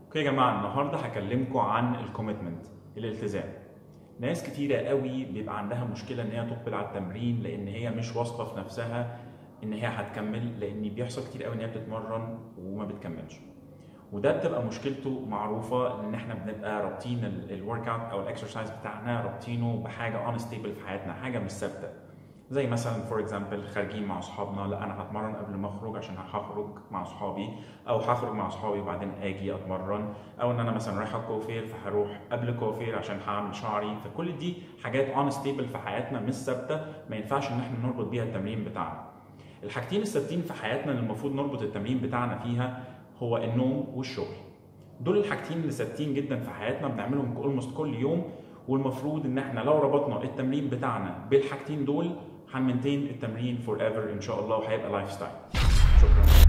اوكي يا جماعه النهارده هكلمكم عن الكوميتمنت الالتزام ناس كتيره قوي بيبقى عندها مشكله ان هي تقبل على التمرين لان هي مش واثقه في نفسها ان هي هتكمل لان بيحصل كتير قوي ان هي بتتمرن وما بتكملش وده بتبقى مشكلته معروفه ان احنا بنبقى رابطين الورك اوت او الاكسرسايز بتاعنا رابطينه بحاجه انستيبل في حياتنا حاجه مش ثابته زي مثلا فور اكزامبل خارجين مع اصحابنا لا انا هتمرن قبل ما اخرج عشان هخرج مع اصحابي او هخرج مع اصحابي وبعدين اجي اتمرن او ان انا مثلا رايح الكوافير فهروح قبل الكوافير عشان هعمل شعري فكل دي حاجات انستيبل في حياتنا مش ثابته ما ينفعش ان احنا نربط بيها التمرين بتاعنا الحاجتين الثابتين في حياتنا اللي المفروض نربط التمرين بتاعنا فيها هو النوم والشغل دول الحاجتين اللي ثابتين جدا في حياتنا بنعملهم اولموست كل يوم والمفروض ان احنا لو ربطنا التمرين بتاعنا بالحاجتين دول هنمنتين التمرين فور ايفر ان شاء الله وهيبقى لايف ستايل شكرا